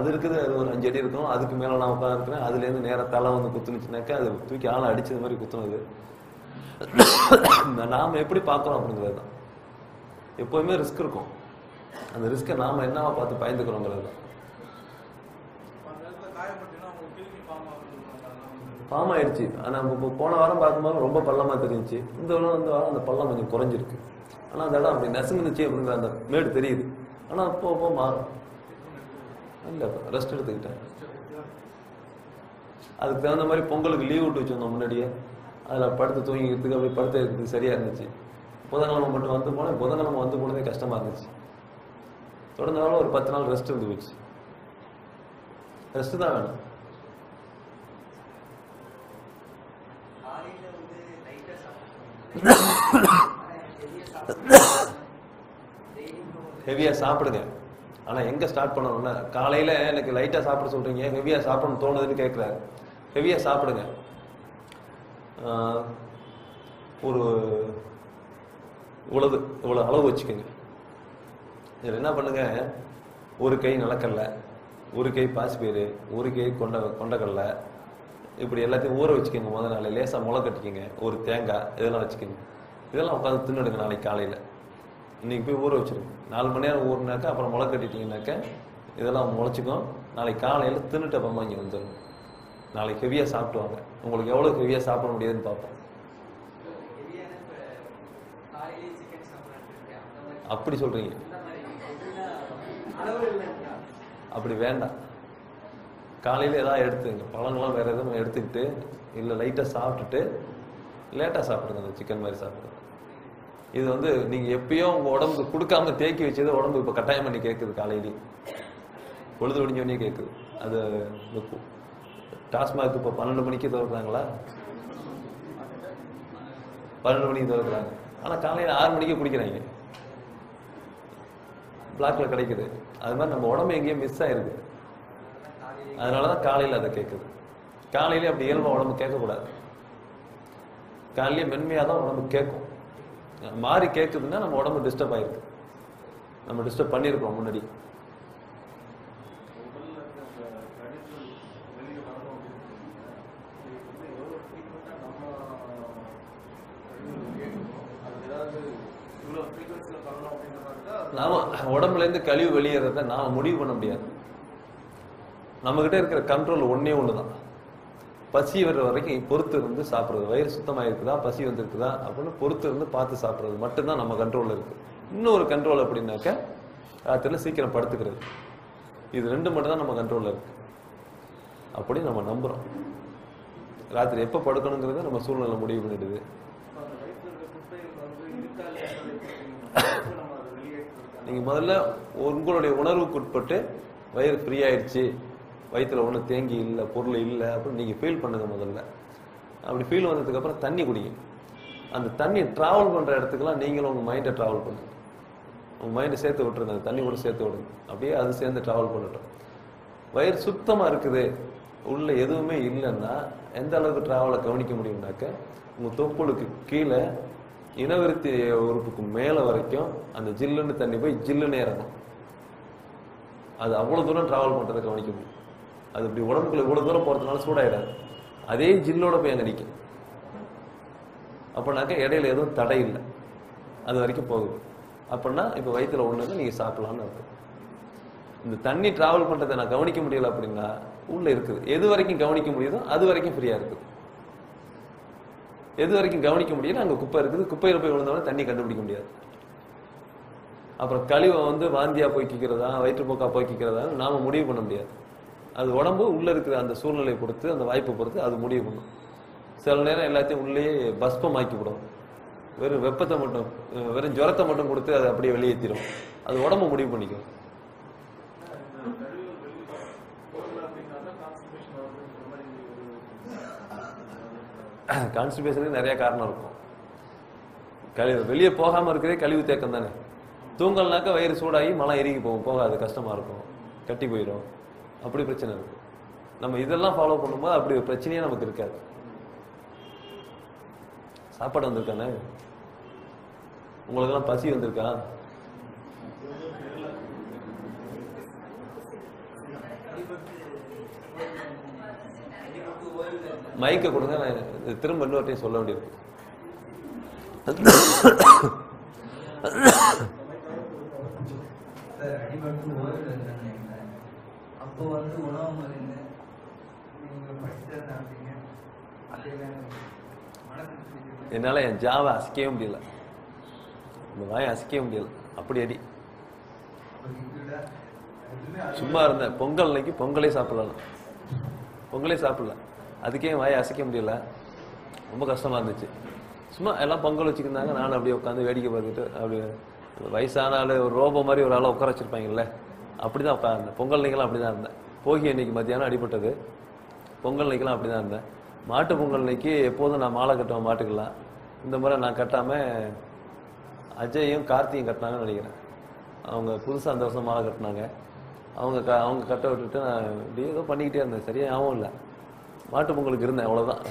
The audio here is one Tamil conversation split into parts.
அது இருக்குது அது ஒரு அஞ்சு அடி இருக்கும் அதுக்கு மேல நான் உட்காந்துருக்கிறேன் அதுல இருந்து நேரா தலை வந்து குத்துனுச்சுனாக்கா அது தூக்கி ஆளை அடிச்சது மாதிரி குத்துனது இந்த நாம எப்படி பார்க்கறோம் அப்படிங்கிறது தான் எப்பவுமே ரிஸ்க் இருக்கும் அந்த ரிஸ்க்கை நாம என்னவா பார்த்து பயந்துக்கிறோங்கிறது தான் அந்த நேரத்துல காயப்பட்டுனா உங்களுக்கு கிளினி ஃபார்ம் ஆகுது ஃபார்ம் ஆயிடுச்சு ஆனா இப்போ போன வாரம் பார்க்கும்போது ரொம்ப பள்ளமா தெரிஞ்சுச்சு இந்த வாரம் இந்த வாரம் அந்த பள்ளம் கொஞ்சம் குறைஞ்சிருக்கு ஆனா அந்த இடம் அப்படி நசுங்குனுச்சு அப்படிங்கிற அந்த மேடு தெரியுது ஆனா அப்போ அப்போ மாறும் இல்ல ரெஸ்ட் எடுத்துக்கிட்டேன் அதுக்கு தகுந்த மாதிரி பொங்கலுக்கு லீவ் விட்டு வச்சிருந்தோம் முன்னாடியே அதில் படுத்து தூங்கிக்கிறதுக்கு அப்படியே படுத்து இருக்கிறதுக்கு சரியா இருந்துச்சு புதன்கிழமை மட்டும் வந்து போனேன் புதன்கிழமை வந்து போனதே கஷ்டமா இருந்துச்சு தொடர்ந்த நாள் ஒரு பத்து நாள் ரெஸ்ட் இருந்து போச்சு ரெஸ்ட் தான் வேணும் காலையில வந்து லைட்டா சாப்பிடுவோம் ஹெவியா சாப்பிடுங்க ஆனா எங்க ஸ்டார்ட் பண்ணணும்னா காலையில எனக்கு லைட்டா சாப்பிட சொல்றீங்க ஹெவியா சாப்பிடணும் தோணுதுன்னு கேட்கிறாரு ஹெவியா சாப்பிடுங்க ஆஹ், ஒரு இவ்வளவு இவ்வளவு அளவு வச்சுக்கோங்க இதுல என்ன பண்ணுங்க ஒரு கை நிலக்கடலை ஒரு கை பாசிப்பயிறு ஒரு கை கொண்ட கொண்டக்கடலை இப்படி எல்லாத்தையும் ஊற வச்சுக்கோங்க முதல் நாள் லேசா முளை கட்டிக்கோங்க ஒரு தேங்காய் இதெல்லாம் வச்சுக்கோங்க இதெல்லாம் உட்காந்து தின்னுடுங்க நாளைக்கு காலையில இன்னைக்கு போய் ஊற வச்சிருங்க நாலு மணி நேரம் ஊறினாக்கா அப்புறம் முளை கட்டிட்டீங்கன்னாக்கா இதெல்லாம் முளைச்சிக்கும் நாளைக்கு காலையில தின்னுட்டு அப்புறமா இங்க வந்துடும் நாளைக்கு ஹெவியா சாப்பிட்டு வாங்க உங்களுக்கு எவ்வளவு ஹெவியா சாப்பிட முடியுதுன்னு பார்ப்போம் ஹெவியான இப்ப காலையிலேயே சிக்கன் சாப்பிடலான்னு இருக்கேன் அந்த மாதிரி அப்படி சொல்றீங்க அந்த மாதிரி எப்படின்னா அளவு இல்லைங்களா அப்படி வேண்டாம் காலையில ஏதாவது எடுத்துங்க பழங்கள்லாம் வேற எதுவும் எடுத்துக்கிட்டு இல்லை லைட்டாக சாப்பிட்டுட்டு லேட்டாக சாப்பிடுங்க அந்த சிக்கன் மாதிரி சாப்பிடுங்க இது வந்து நீங்க எப்பயோ உங்க உடம்புக்கு கொடுக்காம தேக்கி வச்சது உடம்பு இப்போ கட்டாயம் பண்ணி கேட்குது காலையிலேயே பொழுது ஒடிஞ்சோடனே கேட்குது அது இந்த கு- டாஸ்மாக் இப்போ பன்னெண்டு மணிக்கு திறக்கிறாங்களா பன்னெண்டு மணிக்கு திறக்கிறாங்க ஆனா காலையில ஆறு மணிக்கே குடிக்கிறாங்க பிளாக்ல கிடைக்குது அது மாதிரி நம்ம உடம்பு எங்கேயோ மிஸ் ஆயிருக்கு அதனாலதான் காலையில அதை கேட்குது காலையில அப்படி இயல்பா உடம்பு கேட்கக்கூடாது காலையில மென்மையா தான் உடம்பு கேட்கும் மாறி கேட்குதுன்னா நம்ம உடம்பு டிஸ்டர்ப் ஆயிருக்கு நம்ம டிஸ்டர்ப் பண்ணியிருக்கோம் முன்னாடி உடல்ல இருக்க அந்த கழிவுகள் வெளியே வரணும் அப்படின்னு சொல்லுவாங்க. இதுக்கு வந்து எவ்வளவு frequent ஆ நம்ம கழிவுகள் கேட்கணும் அது ஏதாவது இவ்வளவு frequency ல பண்ணணும் அப்படின்ற மாதிரி தான் அது நாம உடம்புல இருந்து கழிவு வெளியேறத நாம முடிவு பண்ண முடியாது நம்ம கிட்ட இருக்கிற கண்ட்ரோல் ஒண்ணே ஒண்ணுதான் பசி வர்ற வரைக்கும் பொறுத்து இருந்து சாப்பிடுறது வயிறு சுத்தமா இருக்குதா பசி வந்திருக்குதா அப்படின்னு பொறுத்து இருந்து பார்த்து சாப்பிடுறது மட்டும்தான் நம்ம கண்ட்ரோல்ல இருக்கு இன்னொரு கண்ட்ரோல் அப்படின்னாக்க ராத்திரில சீக்கிரம் படுத்துக்கிறது இது ரெண்டு மட்டும் தான் நம்ம கண்ட்ரோல்ல இருக்கு அப்படி நம்ம நம்புறோம் ராத்திரி எப்ப படுக்கணுங்கிறத நம்ம சூழ்நிலை முடிவு பண்ணிடுது அந்த வயிற்றுல இருக்க குப்பைகள் வந்து இருக்கா இல்லையான்றதை எப்ப நம்ம அதை வெளியேற்றுறது நீங்க முதல்ல உங்களுடைய உணர்வுக்கு உட்பட்டு வயிறு ஃப்ரீ ஆயிடுச்சு வயிற்றுல ஒன்றும் தேங்கி இல்லை பொருள் இல்லை அப்படின்னு நீங்க ஃபீல் பண்ணுங்க முதல்ல அப்படி ஃபீல் வந்ததுக்கு அப்புறம் தண்ணி குடிங்க அந்த தண்ணி டிராவல் பண்ற இடத்துக்குலாம் நீங்களும் உங்க மைண்டை டிராவல் பண்ணுங்க உங்க மைண்டை சேர்த்து விட்டுருங்க அந்த தண்ணி கூட சேர்த்து விடுங்க அப்படியே அது சேர்ந்து டிராவல் பண்ணட்டும் வயிறு சுத்தமா இருக்குது உள்ள எதுவுமே இல்லைன்னா எந்த அளவுக்கு டிராவலை கவனிக்க முடியும்னாக்க உங்க தொப்புளுக்கு கீழே இனவிருத்தி உறுப்புக்கு மேல வரைக்கும் அந்த ஜில்லுன்னு தண்ணி போய் ஜில்லுன்னு இறங்கும் அது அவ்வளவு தூரம் டிராவல் பண்றதை கவனிக்க முடியும் அது இப்படி உடம்புக்குள்ள இவ்வளவு தூரம் போறதுனால சூடாயிடாது அதே ஜில்லோட போய் அங்க நிக்கும் அப்பனாக்க இடையில எதுவும் தடை இல்லை அது வரைக்கும் போகுது அப்படின்னா இப்ப வயித்துல ஒண்ணுங்க நீங்க சாப்பிடலாம்னு அர்த்தம் இந்த தண்ணி டிராவல் பண்றதை நான் கவனிக்க முடியல அப்படின்னா உள்ள இருக்குது எது வரைக்கும் கவனிக்க முடியுதோ அது வரைக்கும் ஃப்ரீயா இருக்குது எது வரைக்கும் கவனிக்க முடியல அங்க குப்பை இருக்குது குப்பையில போய் விழுந்தவொடனே தண்ணி கண்டுபிடிக்க முடியாது அப்புறம் கழிவை வந்து வாந்தியா போய்க்கிறதா வயிற்றுப்போக்கா போய்க்கிறதா நாம முடிவு பண்ண முடியாது அது உடம்பு உள்ள இருக்கிற அந்த சூழ்நிலையை பொறுத்து அந்த வாய்ப்பை பொறுத்து அது முடிவு பண்ணும் சில நேரம் எல்லாத்தையும் உள்ளேயே பஸ்பமாக்கி விடும் வெறும் வெப்பத்தை மட்டும் அஹ் வெறும் ஜுரத்தை மட்டும் கொடுத்து அதை அப்படியே வெளியேற்றிடும் அது உடம்பு முடிவு பண்ணிக்கும் இந்த கழிவுகள் வெளியே போகல அப்படின்னா தான் கான்ஸ்டிபேஷன் வருதுன்ற மாதிரி ஒரு கான்ஸ்டிபேஷனுக்கு நிறைய காரணம் இருக்கும் கழிவு வெளியே போகாம இருக்கிறதே கழிவு தேக்கம் தானே தூங்கல்னாக்க வயிறு சூடாகி மலம் இறுகி போகும் போகாது கஷ்டமா இருக்கும் கட்டி போயிடும் அப்படி பிரச்சனை இருக்கு நம்ம இதெல்லாம் ஃபாலோ பண்ணும்போது அப்படி ஒரு பிரச்சனையே நமக்கு இருக்காது சாப்பாடு வந்திருக்கானே உங்களுக்கெல்லாம் பசி வந்திருக்கா மைக்கை கொடுங்க நான் இது திரும்ப இன்னொருத்தையும் சொல்ல வேண்டியது சார் அடிபட்டு ஓய்வு இருந்தேன் அப்போ வந்து உணவு மருந்து நீங்கள் படிச்சு சாப்பிட்டீங்க அதே மனசு பிடிச்சது. என்னால என் ஜாவை அசைக்கவே முடியல இந்த வாயை அசைக்கவே முடியல அப்படி அடி ஒரு liquid ஆ, எதுவுமே அது- சும்மா இருந்தேன் பொங்கல் அன்னைக்கு பொங்கலே சாப்பிடலாம் பொங்கலே சாப்பிடல அதுக்கே என் வாயை அசைக்க முடியல ரொம்ப கஷ்டமா இருந்துச்சு சும்மா எல்லாம் பொங்கல் வச்சுக்கிருந்தாங்க நானும் அப்படியே உட்காந்து வேடிக்கை பார்த்துட்டு அப்படியே வயசான ஆளு ஒரு ரோபோ மாதிரி ஒரு ஆளை உட்கார வச்சிருப்பாங்கல்ல அப்படிதான் உட்கார்ந்தேன் பொங்கல் அன்னைக்கெல்லாம் அப்படிதான் இருந்தேன் போகி அன்னைக்கு மத்தியானம் அடிபட்டது பொங்கல் அன்னைக்கெல்லாம் அப்படிதான் இருந்தேன் மாட்டு பொங்கல் அன்னைக்கு எப்போதும் நான் மாலை கட்டுவேன் மாட்டுக்கெல்லாம் இந்த முறை நான் கட்டாம அஜயும் கார்த்தியும் கட்டினாங்கன்னு நினைக்கிறேன் அவங்க புதுசாக அந்த வருஷம் மாலை கட்டினாங்க அவங்க க அவங்க கட்ட விட்டுட்டு நான் இப்படியே ஏதோ பண்ணிக்கிட்டே இருந்தேன் சரியா ஞாபகம் இல்லை மாட்டு பொங்கலுக்கு இருந்தேன் அவ்வளோதான்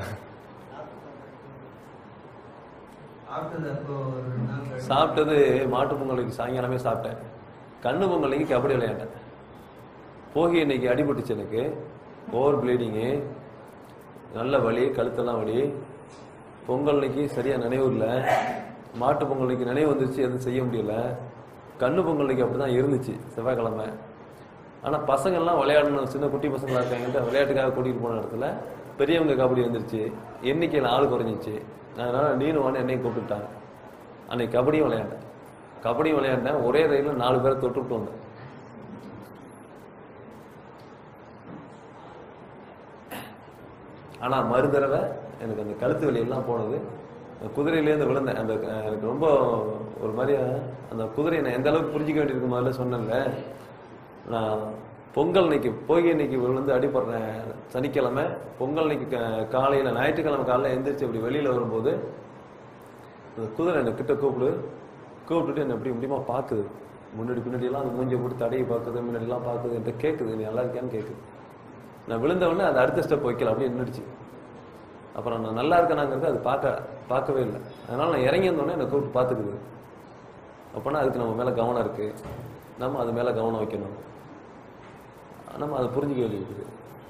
சாப்பிட்டது அப்போ ஒரு ரெண்டு நாள் கழிச்சு- சாப்பிட்டது மாட்டு பொங்கலுக்கு சாயங்காலமே சாப்பிட்டேன் கண்ணு பொங்கலுக்கு கபடி விளையாண்டேன் போகி இன்னைக்கு அடிபட்டுச்சு எனக்கு ஓவர் ப்ளீடிங்கு நல்ல வலி கழுத்தெல்லாம் வலி பொங்கல் அன்னைக்கு சரியா நினைவு இல்லை மாட்டு பொங்கல் அன்னைக்கு நினைவு வந்துருச்சு எதுவும் செய்ய முடியல கண்ணு பொங்கல் அன்னைக்கு அப்படிதான் இருந்துச்சு செவ்வாய்க்கிழமை ஆனா பசங்கள்லாம் விளையாடணும் சின்ன குட்டி பசங்களா இருக்காங்கன்ட்டு விளையாட்டுக்காக கூட்டிட்டு போன இடத்துல பெரியவங்க கபடி வந்துருச்சு எண்ணிக்கையில் ஆள் குறைஞ்சிச்சு அதனால நீனும் வான்னு என்னையும் கூப்பிட்டுட்டாங்க அன்னைக்கு கபடியும் விளையாண்டேன் கபடியும் விளையாண்டேன் ஒரே ரயிலில் நாலு பேரை தொட்டுவிட்டு வந்தேன் ஆனா மறு தடவை எனக்கு அந்த கழுத்து வலி எல்லாம் போனது குதிரையிலேருந்து விழுந்தேன் அந்த அஹ், எனக்கு ரொம்ப ஒரு மாதிரி அந்த குதிரையை நான் எந்த அளவுக்கு புரிஞ்சிக்க வேண்டியிருக்கு முதல்ல சொன்னேன்ல நான் பொங்கல் அன்னைக்கு போகி அன்னைக்கு விழுந்து அடிபடுறேன் சனிக்கிழமை பொங்கல் அன்னைக்கு கா- காலையில ஞாயிற்றுக்கிழமை காலையில எந்திரிச்சு அப்படி வெளியில வரும்போது அந்த குதிரை என்னை கிட்ட கூப்பிடு கூப்பிட்டுட்டு என்னை எப்படி முடியுமா பார்க்குது முன்னாடி பின்னாடி எல்லாம் அந்த மூஞ்சியை போட்டு தடையை பார்க்குது முன்னாடி எல்லாம் பார்க்குது என்கிட்ட கேட்குது நீ நல்லா இருக்கியான்னு கேட்குது நான் விழுந்த உடனே அது அடுத்த ஸ்டெப் வைக்கல அப்படியே நின்றுச்சு அப்புறம் நான் நல்லா இருக்கேனாங்கிறது அது பார்க்க பார்க்கவே இல்லை அதனால நான் இறங்கி வந்தோடனே என்னை கூப்பிட்டு பார்த்துக்குது அப்போனா அதுக்கு நம்ம மேலே கவனம் இருக்கு நம்ம அது மேலே கவனம் வைக்கணும் நம்ம அதை புரிஞ்சுக்க வேண்டியது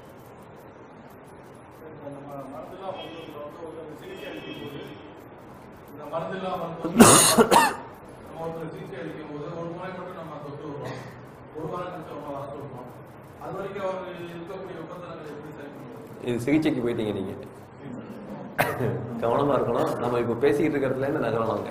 இப்ப நம்ம மருந்தெல்லாம் வந்து ஒரு சிகிச்சை அளிக்கும் போது இந்த மருந்தெல்லாம் வந்து நம்ம ஒருத்தர் சிகிச்சை அளிக்கும் போது ஒரு முறை மட்டும் நம்ம தொட்டு வருவோம் ஒரு வாரம் கழிச்சு நம்ம வர சொல்லுவோம் அது வரைக்கும் அவர்கள் இருக்கக்கூடிய உபத்திரங்களை எப்படி சரி பண்ணுவோம் இது சிகிச்சைக்கு போயிட்டீங்க நீங்க கவனமா இருக்கணும் நம்ம இப்ப பேசிக்கிட்டு இருக்கிற இடத்துல இருந்து நகரலாங்க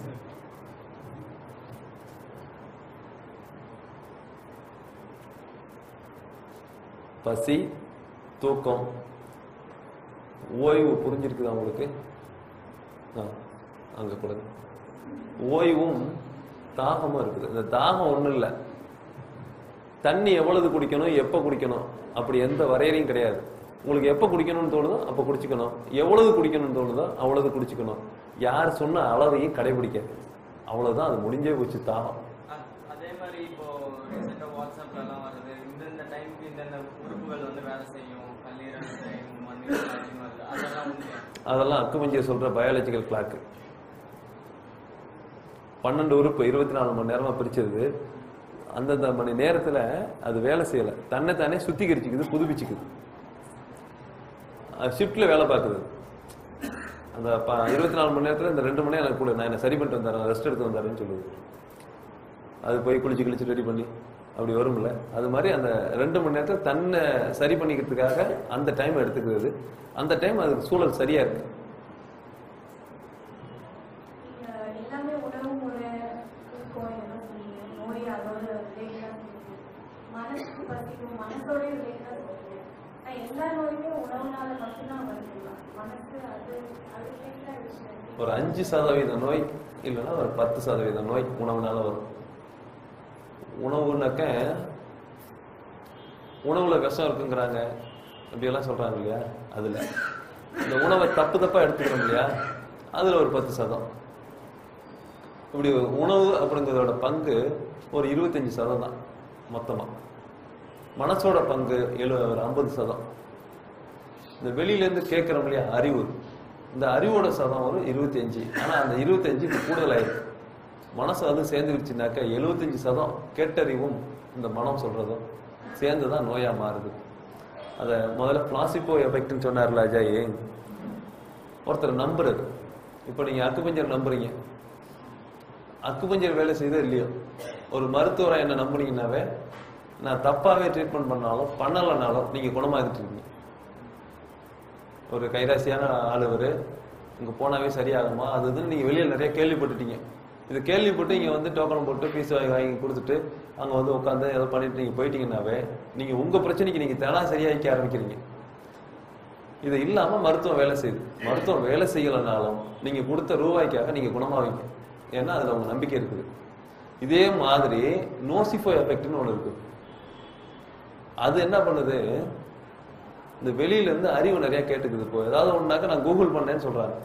பசி தூக்கம் ஓய்வு புரிஞ்சிருக்குதா உங்களுக்கு ஆ, அங்க கொடுங்க ஓய்வும் தாகமும் இருக்குது இந்த தாகம் ஒண்ணும் இல்லை தண்ணி எவ்வளவு குடிக்கணும் எப்ப குடிக்கணும் அப்படி எந்த வரையறையும் கிடையாது உங்களுக்கு எப்ப குடிக்கணும்னு தோணுதோ அப்ப குடிச்சுக்கணும் எவ்வளவு குடிக்கணும்னு தோணுதோ அவ்வளவு குடிச்சுக்கணும் யார் சொன்ன அளவையும் கடைபிடிக்காது அவ்வளவுதான் அது முடிஞ்சே போச்சு தாகம் அ- அதே மாதிரி இப்போ ரீசெண்டாக வாட்ஸ்அப்ல எல்லாம் வருது இந்தந்த டைம்க்கு இந்தந்த உறுப்புகள் வந்து வேலை செய்யும் கல்லீரல் டைம் மண்ணீரல் டைம் வருது அதெல்லாம் உண்மையா அதெல்லாம் அக்குமஞ்சியை சொல்ற பயாலஜிக்கல் கிளாக்கு பன்னெண்டு உறுப்பு இருபத்தி நாலு மணி நேரமா பிரிச்சது அந்தந்த மணி நேரத்துல அது வேலை செய்யல தன்னை தானே சுத்திகரிச்சுக்குது புதுப்பிச்சுக்குது ஷிஃப்ட்ல வேலை பார்க்குது அந்த இருபத்தி நாலு மணி நேரத்துல இந்த ரெண்டு மணி நேரம் எனக்கு கூட நான் என்ன சரி பண்ணிட்டு வந்தாரேன் ரெஸ்ட் எடுத்து வந்தாருன்னு சொல்லுது அது போய் குளிச்சு கிழிச்சு ரெடி பண்ணி அப்படி வரும்ல அது மாதிரி அந்த ரெண்டு மணி நேரத்துல தன்னை சரி பண்ணிக்கிறதுக்காக அந்த டைம் எடுத்துக்கிறது அந்த டைம் அதுக்கு சூழல் சரியா இருக்கு நீங்க எல்லாமே உணவு முறை தூக்கம் இதெல்லாம் சொன்னீங்க நோய் அதோட ரிலேட்டடா சொன்னீங்க மனசுக்கு பசிக்கும் மனசோட ரிலேட்டடா சொன்னீங்க நான் எல்லா நோயுமே உணவுனால மட்டும்தான் வருதுங்களா மனசு அது அது ரிலேட்டடா விஷயம் ஒரு அஞ்சு சதவீத நோய் இல்லைன்னா ஒரு பத்து சதவீத நோய் உணவுனால வரும் உணவுனாக்க உணவுல விஷம் இருக்குங்கிறாங்க அப்படியெல்லாம் சொல்றாங்க இல்லையா அதுல இந்த உணவை தப்பு தப்பா எடுத்துக்கிறோம் இல்லையா அதுல ஒரு பத்து சதம் இப்படி உணவு அப்படிங்கிறதோட பங்கு ஒரு இருபத்தஞ்சு சதம் தான் மொத்தமா மனசோட பங்கு எழு ஒரு ஐம்பது சதம் இந்த வெளியில இருந்து கேட்கிறோம் இல்லையா அறிவு இந்த அறிவோட சதம் ஒரு இருபத்தி அஞ்சு ஆனா அந்த இருபத்தி இப்ப கூடுதலாயிருக்கு மனசு வந்து சேர்ந்துருச்சுனாக்க எழுபத்தஞ்சு சதம் கேட்டறிவும் இந்த மனம் சொல்றதும் சேர்ந்துதான் நோயா மாறுது அதை முதல்ல பிளாசிப்போ எஃபெக்ட்னு சொன்னார்ல அஜய் ஒருத்தர் நம்புறது இப்போ நீங்க அக்குபஞ்சர் நம்புறீங்க அக்குபஞ்சர் வேலை செய்தோ இல்லையோ ஒரு மருத்துவரை என்ன நம்புனீங்கன்னாவே நான் தப்பாவே ட்ரீட்மெண்ட் பண்ணாலும் பண்ணலைனாலும் நீங்க குணமாகிட்டு இருக்கீங்க ஒரு கைராசியான ஆள் இவரு இங்க போனாவே சரியாகுமா அது இதுன்னு நீங்க வெளியில நிறைய கேள்விப்பட்டுட்டீங்க இது கேள்விப்பட்டு இங்க வந்து டோக்கன் போட்டு பீஸ் வாங்கி வாங்கி கொடுத்துட்டு அங்க வந்து உட்காந்து ஏதோ பண்ணிட்டு நீங்க போயிட்டீங்கன்னாவே நீங்க உங்க பிரச்சனைக்கு நீங்க தானா சரியாக்கி ஆரம்பிக்கிறீங்க இது இல்லாம மருத்துவம் வேலை செய்யுது மருத்துவம் வேலை செய்யலைனாலும் நீங்க கொடுத்த ரூபாய்க்காக நீங்க குணமாவீங்க ஏன்னா அதுல உங்க நம்பிக்கை இருக்குது இதே மாதிரி நோசிஃபோ எஃபெக்ட்னு ஒண்ணு இருக்கு அது என்ன பண்ணுது இந்த வெளியில இருந்து அறிவு நிறைய கேட்டுக்குது இப்போ ஏதாவது ஒண்ணாக்க நான் கூகுள் பண்ணேன்னு சொல்றாங்க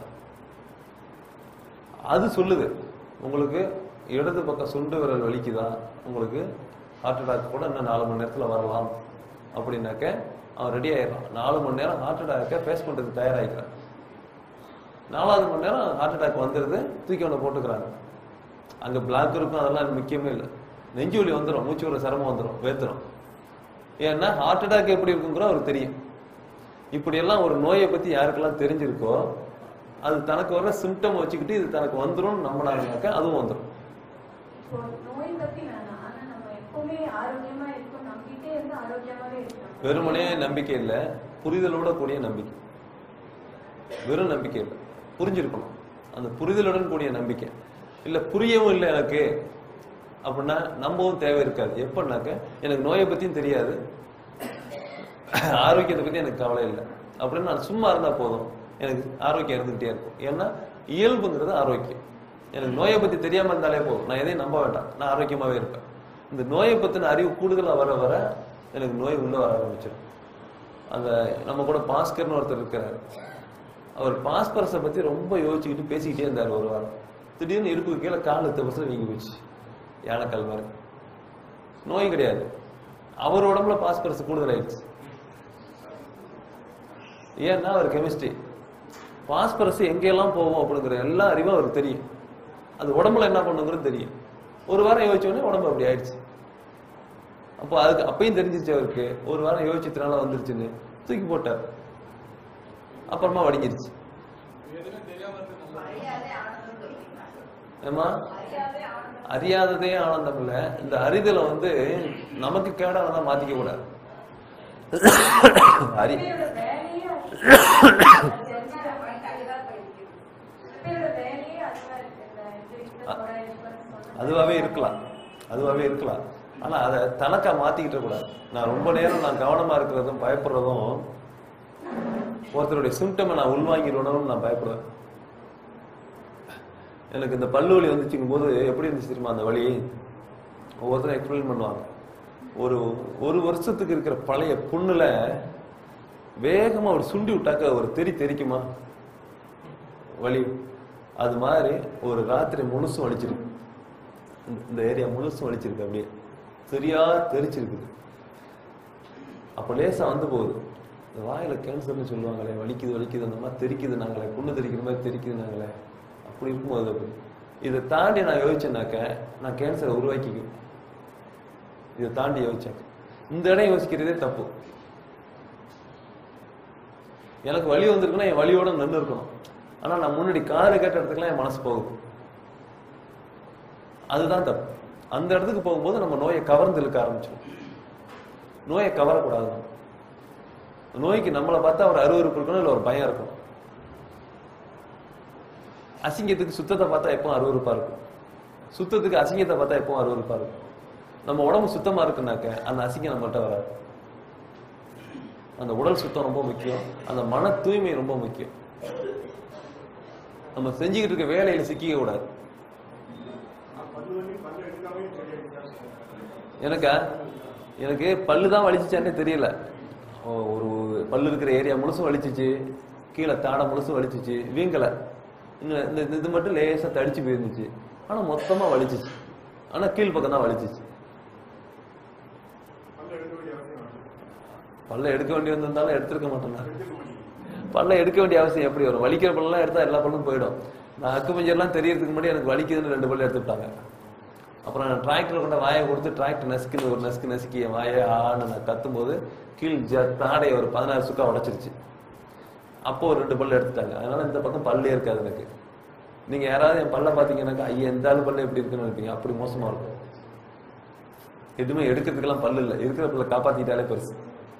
அது சொல்லுது உங்களுக்கு இடது பக்கம் சுண்டு விரல் வலிக்குதா உங்களுக்கு ஹார்ட் அட்டாக் கூட இன்னும் நாலு மணி நேரத்துல வரலாம் அப்படின்னாக்க அவன் ரெடி ஆயிடலாம் நாலு மணி நேரம் ஹார்ட் அட்டாக்கை ஃபேஸ் பண்றதுக்கு தயாராகிக்கிறான் நாலாவது மணி நேரம் ஹார்ட் அட்டாக் வந்துடுது தூக்கி அவனை போட்டுக்கிறாங்க அங்க பிளாக் இருக்கும் அதெல்லாம் முக்கியமே இல்லை நெஞ்சு வலி வந்துடும் மூச்சு விட சிரமம் வந்துடும் வேத்துரும் ஏன்னா ஹார்ட் அட்டாக் எப்படி இருக்குங்கிற அவருக்கு தெரியும் இப்படியெல்லாம் ஒரு நோயை பத்தி யாருக்கெல்லாம் தெரிஞ்சிருக்கோ அது தனக்கு வர சிம்டம் வச்சுக்கிட்டு இது தனக்கு வந்துரும் நம்பினாங்கனாக்க அதுவும் வந்துடும் இப்போ நோய் பத்தி வேணாம் ஆனா நம்ம எப்பவுமே ஆரோக்கியமா இருக்கும் நம்பிட்டே இருந்து ஆரோக்கியமாவே இருக்கணும் வெறுமனே நம்பிக்கை இல்லை புரிதலோட கூடிய நம்பிக்கை வெறும் நம்பிக்கை இல்லை புரிஞ்சிருக்கணும் அந்த புரிதலுடன் கூடிய நம்பிக்கை இல்ல புரியவும் இல்லை எனக்கு அப்படின்னா நம்பவும் தேவை இருக்காது எப்படின்னாக்க எனக்கு நோயை பத்தியும் தெரியாது ஆரோக்கியத்தை பத்தி எனக்கு கவலை இல்லை அப்படின்னு நான் சும்மா இருந்தா போதும் எனக்கு ஆரோக்கியம் இருந்துகிட்டே இருக்கும் ஏன்னா இயல்புங்கிறது ஆரோக்கியம் எனக்கு நோயை பத்தி தெரியாம இருந்தாலே போதும் நான் எதையும் நம்ப வேண்டாம் நான் ஆரோக்கியமாவே இருப்பேன் இந்த நோயை பத்தின அறிவு கூடுதலா வர வர எனக்கு நோய் உள்ள வர ஆரம்பிச்சிடும் அந்த நம்ம கூட பாஸ்கர்னு ஒருத்தர் இருக்கிறார் அவர் பாஸ்பரஸை பத்தி ரொம்ப யோசிச்சுக்கிட்டு பேசிக்கிட்டே இருந்தார் ஒரு வாரம் திடீர்னு இடுப்புக்கு கீழே கால் எத்த பர்சன்ட் வீங்கி போச்சு யானைக்கால் மாதிரி நோய் கிடையாது அவர் உடம்புல பாஸ்பரஸ் கூடுதல் ஆயிடுச்சு ஏன்னா அவர் கெமிஸ்ட்ரி பாஸ்பரஸ் எங்கெல்லாம் போகும் அப்படிங்கிற எல்லா அறிவும் அவருக்கு தெரியும் அது உடம்புல என்ன பண்ணுங்கிறது தெரியும் ஒரு வாரம் யோசிச்ச உடனே உடம்பு அப்படி ஆயிடுச்சு அப்போ அதுக்கு அப்பயும் தெரிஞ்சிருச்சு அவருக்கு ஒரு வாரம் யோசிச்சதுனால வந்துருச்சுன்னு தூக்கி போட்டார் அப்புறமா வடிஞ்சிருச்சு ஏமா அறியாததே ஆனந்தம் இல்ல இந்த அறிதலை வந்து நமக்கு கேடானதான் மாத்திக்க கூடாது அறி பேரோட வேலையே அது தெரிஞ்சுக்கிற மாதிரி அதுதான் போயிருக்கு. சில பேரோட வேலையே அதுதான் இருக்கு இந்த இது இந்த முறை இதுன்னு சொல்றது. அதுவாவே இருக்கலாம் அதுவாவே இருக்கலாம் ஆனா அதை தனக்கா மாத்திக்கிட்ட கூடாது நான் ரொம்ப நேரம் நான் கவனமா இருக்கிறதும் பயப்படுறதும் ஒருத்தருடைய சிம்டமை நான் உள்வாங்கிடணும்னு நான் பயப்படுவேன் எனக்கு இந்த பல்லு வலி வந்துச்சுங்கும் போது எப்படி இருந்துச்சு தெரியுமா அந்த வலி ஒவ்வொருத்தரும் எக்ஸ்பிளைன் பண்ணுவாங்க ஒரு ஒரு வருஷத்துக்கு இருக்கிற பழைய புண்ணுல வேகமா ஒரு சுண்டி விட்டாக்க ஒரு தெறி தெரிக்குமா வலி அது மாதிரி ஒரு ராத்திரி முழுசும் வலிச்சிருக்கு இந்த- இந்த ஏரியா முழுசும் வலிச்சிருக்கு அப்படியே சரியா தெரிச்சிருக்குது அப்ப லேசா வந்து போகுது இந்த வாயில கேன்சர்னு சொல்லுவாங்களே வலிக்குது வலிக்குது அந்த மாதிரி தெரிக்குது நாங்களே புண்ணு தெரிக்கிற மாதிரி தெரிக்குது நாங்களே அப்படி இருக்கும்போது அப்படி இதை தாண்டி நான் யோசிச்சேனாக்க நான் கேன்சரை உருவாக்கிக்குவேன் இதை தாண்டி யோசிச்சேன் இந்த இடம் யோசிக்கிறதே தப்பு எனக்கு வலி வந்திருக்குன்னா என் வலியோட நின்று இருக்கணும் ஆனா நான் முன்னாடி காது கேட்ட இடத்துக்குலாம் என் மனசு போகுது அதுதான் தப்பு அந்த இடத்துக்கு போகும்போது நம்ம நோயை கவர்ந்து இழுக்க ஆரம்பிச்சோம் நோயை கவரக்கூடாது நம்ம. நோய்க்கு நம்மளை பார்த்தா ஒரு அருவருப்பு இருக்கணும் இல்லை ஒரு பயம் இருக்கும் அசிங்கத்துக்கு சுத்தத்தை பார்த்தா எப்பவும் அருவருப்பா இருக்கும் சுத்தத்துக்கு அசிங்கத்தை பார்த்தா எப்பவும் அருவருப்பா இருக்கும் நம்ம உடம்பு சுத்தமா இருக்குனாக்க அந்த அசிங்கம் நம்மகிட்ட வராது அந்த உடல் சுத்தம் ரொம்ப முக்கியம் அந்த மன தூய்மை ரொம்ப முக்கியம் நம்ம செஞ்சுக்கிட்டு இருக்க வேலையில சிக்கிக்க கூடாது எனக்கா எனக்கு பல்லு தான் வலிச்சுச்சானே தெரியல ஓ- ஒரு பல்லு இருக்கிற ஏரியா முழுசும் வலிச்சுச்சு கீழே தாடை முழுசும் வலிச்சுச்சு வீங்கல இன்னும் இந்த இந்த இது மட்டும் லேசா தடிச்சு போயிருந்துச்சு ஆனா மொத்தமா வலிச்சுச்சு ஆனா கீழ் பக்கம் தான் வலிச்சுச்சு பல்ல எடுக்க வேண்டி வந்திருந்தாலும் எடுத்திருக்க மாட்டேன் நான். பல்ல எடுக்க வேண்டிய அவசியம் எப்படி வரும் வலிக்கிற பல்லாம் எடுத்தா எல்லா பல்லும் போயிடும் நான் அக்கு மஞ்சள்லாம் தெரியறதுக்கு முன்னாடி எனக்கு வலிக்குதுன்னு ரெண்டு பல்லு எடுத்துட்டாங்க அப்புறம் டிராக்டர் கொண்ட வாயை கொடுத்து டிராக்டர் நசுக்குன்னு ஒரு நசுக்கு நசுக்கி என் வாயை ஆன்னு நான் கத்தும்போது கீழ் ஜ தாடை ஒரு பதினாறு சுக்கா உடைச்சிருச்சு அப்போ ஒரு ரெண்டு பல்லு எடுத்துட்டாங்க அதனால இந்த பக்கம் பல்லே இருக்காது எனக்கு நீங்க யாராவது என் பல்ல பாத்தீங்கன்னாக்கா ஐயா எந்த ஆளு பல்ல எப்படி இருக்குன்னு நினைப்பீங்க அப்படி மோசமா இருக்கும் எதுவுமே எடுக்கிறதுக்கெல்லாம் பல்லு இல்லை இருக்கிற பல்ல காப்பாத்திட்டாலே பெருசு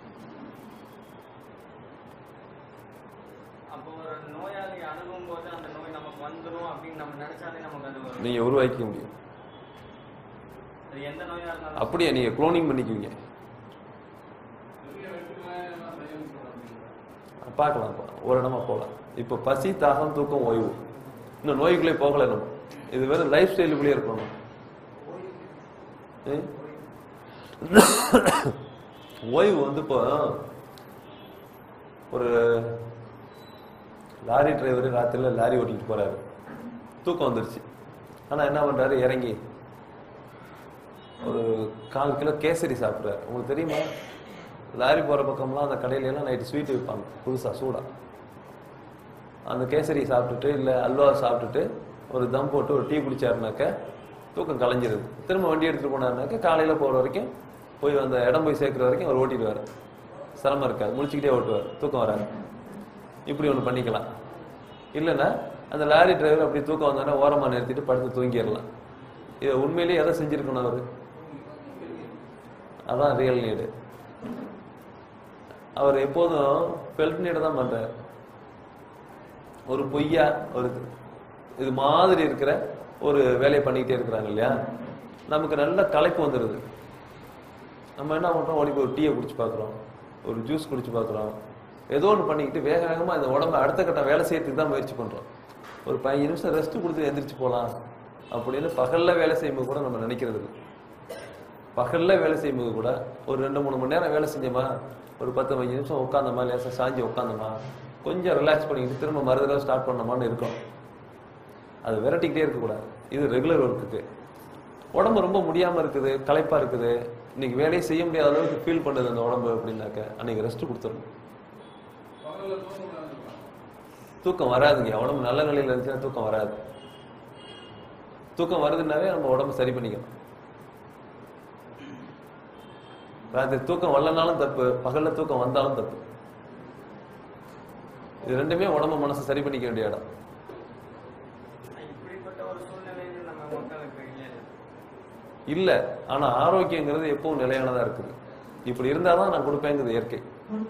அப்போ ஒரு நோயாளி அணுகும் போது அந்த நோய் நமக்கு வந்துடும் அப்படின்னு நம்ம நினைச்சாலே நமக்கு அது வரும் நீங்க உருவாக்கிக்க முடியும் அது எந்த நோயா இருந்தாலும் அப்படியே நீங்க குளோனிங் பண்ணிக்குவீங்க பெரிய வெற்றிலாம் எல்லாம் செய்ய முடியும் பார்க்கலாம் பா. ஒரு இடமா போகலாம் இப்போ பசி தாகம் தூக்கம் ஓய்வு இன்னும் நோய்க்குள்ளே போகல நம்ம இது வெறும் லைஃப் ஸ்டைலுக்குள்ளே இருக்கணும் ஏ? ஓய்வு வந்து இப்போ ஒரு லாரி டிரைவர் ராத்திரில லாரி ஓட்டிட்டு போறாரு தூக்கம் வந்துருச்சு ஆனா என்ன பண்றாரு இறங்கி ஒரு கால் கிலோ கேசரி சாப்பிட்றாரு உங்களுக்கு தெரியுமா லாரி போற பக்கம்லாம் அந்த கடையில எல்லாம் நைட்டு ஸ்வீட் விற்பாங்க புதுசா சூடா அந்த கேசரி சாப்பிட்டுட்டு இல்ல அல்வா சாப்பிட்டுட்டு ஒரு தம் போட்டு ஒரு டீ குடிச்சாருனாக்க தூக்கம் கலைஞ்சிருது திரும்ப வண்டி எடுத்துட்டு போனாருனாக்க காலையில போற வரைக்கும் போய் அந்த இடம் போய் சேர்க்கிற வரைக்கும் அவர் ஓட்டிடுவார் சிரமம் இருக்காது முழிச்சுக்கிட்டே ஓட்டுவார் தூக்கம் வராது இப்படி ஒண்ணு பண்ணிக்கலாம் இல்லைன்னா அந்த லாரி டிரைவர் அப்படி தூக்கம் வந்தோடனே ஓரமா நிறுத்திட்டு படுத்து தூங்கிடலாம் இதை உண்மையிலேயே எதை செஞ்சிருக்கணும் அவரு அதான் ரியல் நீடு அவர் எப்போதும் ஃபெல்ட் நீடை தான் பண்றாரு ஒரு பொய்யா ஒரு இது மாதிரி இருக்கிற ஒரு வேலையை பண்ணிக்கிட்டே இருக்கிறாங்க இல்லையா நமக்கு நல்ல களைப்பு வந்துடுது நம்ம என்ன பண்றோம் ஓடி போய் ஒரு டீயை குடிச்சு பார்க்குறோம் ஒரு ஜூஸ் குடிச்சு பார்க்குறோம் ஏதோ ஒன்று பண்ணிக்கிட்டு வேக வேகமாக இந்த உடம்ப அடுத்த கட்ட வேலை செய்யறதுக்கு தான் முயற்சி பண்றோம் ஒரு பதினஞ்சு நிமிஷம் ரெஸ்ட் கொடுத்து எந்திரிச்சு போகலாம் அப்படின்னு பகல்ல வேலை செய்யும்போது கூட நம்ம நினைக்கிறது இல்லை பகல்ல வேலை செய்யும்போது கூட ஒரு ரெண்டு மூணு மணி நேரம் வேலை செஞ்சோமா ஒரு பத்து பதினஞ்சு நிமிஷம் உட்காந்தோமா லேசாக சாஞ்சி உட்காந்தோமா கொஞ்சம் ரிலாக்ஸ் பண்ணிக்கிட்டு திரும்ப மறுதடவை ஸ்டார்ட் பண்ணோமான்னு இருக்கும் அது விரட்டிக்கிட்டே இருக்கக்கூடாது இது ரெகுலர் ஒர்க்குக்கு உடம்பு ரொம்ப முடியாம இருக்குது களைப்பா இருக்குது இன்னைக்கு வேலையை செய்ய முடியாத அளவுக்கு ஃபீல் பண்ணுது அந்த உடம்பு அப்படின்னாக்க அன்னைக்கு ரெஸ்ட் கொடுத்துடணும் பகல்ல தூங்க முடியாது தூக்கம் வராதுங்க உடம்பு நல்ல நிலையில இருந்துச்சுன்னா தூக்கம் வராது தூக்கம் வருதுன்னாவே நம்ம உடம்பு சரி பண்ணிக்கணும் ராத்திரி தூக்கம் வரலனாலும் தப்பு பகல்ல தூக்கம் வந்தாலும் தப்பு இது ரெண்டுமே உடம்பு மனசு சரி பண்ணிக்க வேண்டிய இடம் இப்படிப்பட்ட ஒரு சூழ்நிலையில நம்ம மக்களுக்கு இல்லை இல்ல ஆனா ஆரோக்கியங்கிறது எப்பவும் நிலையானதா இருக்குது இப்படி இருந்தாதான் நான் கொடுப்பேங்கிறது இயற்கை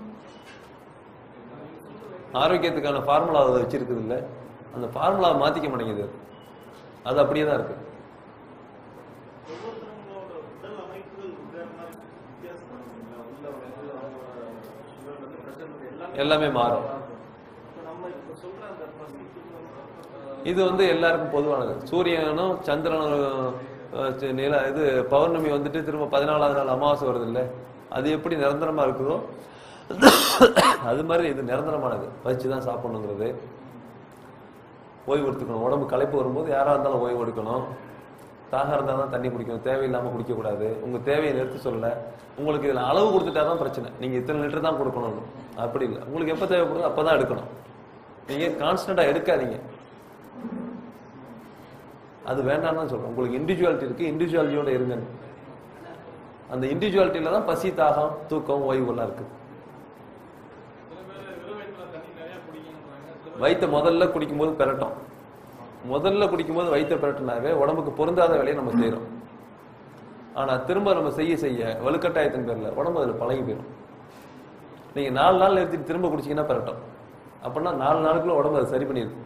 ஆரோக்கியத்துக்கான ஃபார்முலா அதை வச்சிருக்குது இல்ல அந்த ஃபார்முலாவை மாத்திக்க மாட்டேங்குது அது. அது அப்படியே தான் இருக்கு ஒவ்வொருத்தவங்களோட உடல் அமைப்புகள் வேற மாதிரி வித்தியாசமா இருக்குங்களா? உள்ள வந்து அவங்களோட sugar வந்து pressure வந்து எல்லாமே எல்லாமே மாறும் இப்ப நம்ம இப்ப சொல்ற அந்த பசி தூக்கம், அஹ், இது வந்து எல்லாருக்கும் பொதுவானது சூரியனும் சந்திரனும் அஹ், சி- நில இது பௌர்ணமி வந்துட்டு திரும்ப பதினாலாவது நாள் அமாவாசை வருது இல்ல அது எப்படி நிரந்தரமா இருக்குதோ அது மாதிரி இது நிரந்தரமானது வச்சு தான் சாப்பிடணுங்கிறது ஓய்வு எடுத்துக்கணும் உடம்பு களைப்பு வரும்போது யாரா இருந்தாலும் ஓய்வு எடுக்கணும் தாகம் இருந்தால் தான் தண்ணி குடிக்கணும் தேவையில்லாம குடிக்கக்கூடாது உங்க தேவையை நிறுத்த சொல்லல உங்களுக்கு இதுல அளவு கொடுத்துட்டா தான் பிரச்சனை நீங்க இத்தனை லிட்டர் தான் கொடுக்கணும் அப்படி இல்லை உங்களுக்கு எப்ப தேவைப்படுதோ அப்பதான் எடுக்கணும் நீங்க கான்ஸ்டன்டா எடுக்காதீங்க அது வேண்டாம்னு தான் சொல்றேன் உங்களுக்கு இண்டிவிஜுவாலிட்டி இருக்கு இண்டிவிஜுவாலிட்டியோட இருங்க அந்த இண்டிவிஜுவாலிட்டியில தான் பசி தாகம் தூக்கம் ஓய்வு எல்லாம் இருக்கு சில பேர் வெறும் வயிற்றுல தண்ணி நிறைய குடிக்கணும்ன்றாங்க. சில பேர் வயித்தை முதல்ல குடிக்கும்போது பெரட்டும் முதல்ல குடிக்கும்போது வயித்தை பெரட்டினாவே உடம்புக்கு பொருந்தாத வேலையை நம்ம செய்யறோம் ஆனா திரும்ப நம்ம செய்ய செய்ய வலுக்கட்டாயத்தின் பேர்ல உடம்பு அதுல பழகி போயிடும் நீங்க நாலு நாள் நிறுத்திட்டு திரும்ப குடிச்சீங்கன்னா பெரட்டும் அப்படின்னா நாலு நாளுக்குள்ள உடம்பு அதை சரி பண்ணிருக்கு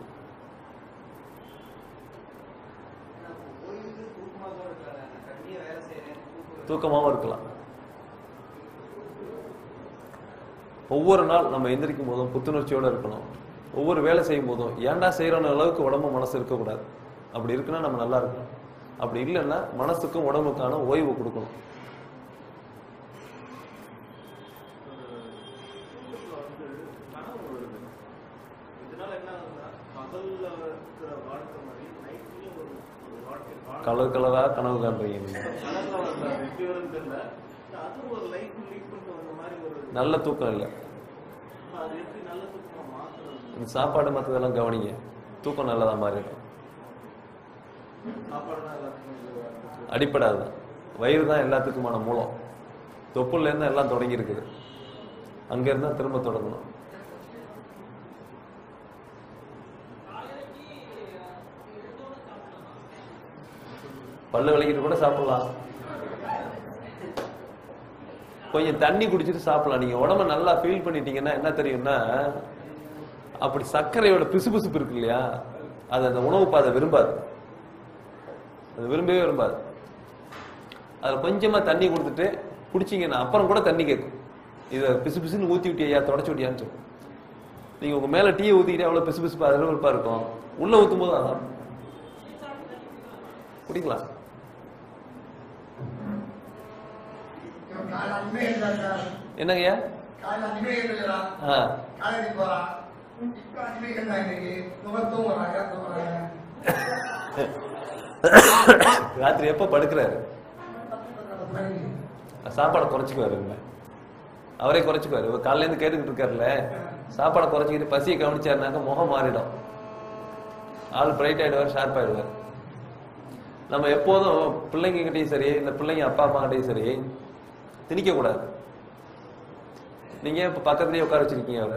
ஓய்வு தூக்கமாக இருக்காது நான் கண்டிப்பாக வேலை செய்கிறேன் தூக்கம் தூக்கமாவும் இருக்கலாம் ஒவ்வொரு நாள் நம்ம எந்திரிக்கும் போதும் புத்துணர்ச்சியோட இருக்கணும் ஒவ்வொரு வேலை செய்யும் போதும் ஏன்டா செய்யறோன்ற அளவுக்கு உடம்பு மனசு இருக்கக்கூடாது அப்படி இருக்குன்னா நம்ம நல்லா இருக்கணும் அப்படி இல்லைன்னா மனசுக்கும் உடம்புக்கான ஓய்வு கொடுக்கணும் தூக்கத்துல வந்து கனவு வருது இதனால என்ன ஆகுதுன்னா பகல்ல இருக்கிற வாழ்க்கை மாதிரி நைட்லயும் ஒரு ஒரு வாழ்க்கை வாழ்க்கை கலர் கலரா கனவு காண்றீங்க நீங்க. கனவுல வந்த எப்படி வரும்னு தெரியல அது ஒரு லைஃப் லீட் பண்ணிட்டு வந்த மாதிரி ஒரு நல்ல தூக்கம் இல்லை அது எப்படி நல்ல தூக்கமா மாத்துறது இந்த சாப்பாடு மற்றதெல்லாம் கவனிங்க தூக்கம் நல்லதா மாறிடும் சாப்பாடு தான் எல்லாத்துக்கும் இது அடிப்படை அதுதான் வயிறு தான் எல்லாத்துக்குமான மூலம் தொப்புள்ள இருந்து எல்லாம் தொடங்கி இருக்குது அங்க இருந்தா திரும்ப தொடங்கணும் பல்லு விளக்கிட்டு கூட சாப்பிடலாம் கொஞ்சம் தண்ணி குடிச்சிட்டு சாப்பிடலாம் நீங்க உடம்ப நல்லா ஃபீல் பண்ணிட்டீங்கன்னா என்ன தெரியும்னா அப்படி சர்க்கரையோட பிசுபிசுப்பு இருக்கு இல்லையா அது அந்த உணவு பாதை விரும்பாது அது விரும்பவே விரும்பாது அதுல கொஞ்சமா தண்ணி கொடுத்துட்டு குடிச்சீங்கன்னா அப்புறம் கூட தண்ணி கேட்கும் இதை பிசு பிசுன்னு ஊத்தி விட்டியா தொடச்சு விட்டியான்னு சொல்லும் நீங்க உங்க மேல டீயை ஊத்திக்கிட்டே அவ்வளவு பிசு பிசுப்பா விருப்பா இருக்கும் உள்ள ஊத்தும் போது அதான் குடிக்கலாம் இவன் காலைல அடிமையே இருந்தான் சார் என்னங்கய்யா காலைல அடிமையே இருக்கிறான் ஆ காலேஜ் போறான் இப்ப அடிமை இருந்தா இன்னைக்கு நுகர் தூங்குறாங்க தூங்குறாங்க ராத்திரி எப்ப படுக்கிறாரு பையன் சாப்பாடை குறைச்சிக்குவாரு இனிமே. அவரே குறைச்சிக்குவாரு இவர் காலையில இருந்து கேட்டுக்கிட்டு இருக்காருல்ல சாப்பாடை குறைச்சிக்கிட்டு பசியை கவனிச்சாருனாக்க முகம் மாறிடும் ஆள் பிரைட் ஆயிடுவார் ஷார்ப் ஆயிடுவார் நம்ம எப்போதும் பிள்ளைங்க கிட்டயும் சரி இந்த பிள்ளைங்க அப்பா அம்மா கிட்டயும் சரி திணிக்க கூடாது நீங்க இப்ப பக்கத்துலயே உட்கார வச்சிருக்கீங்க அவரை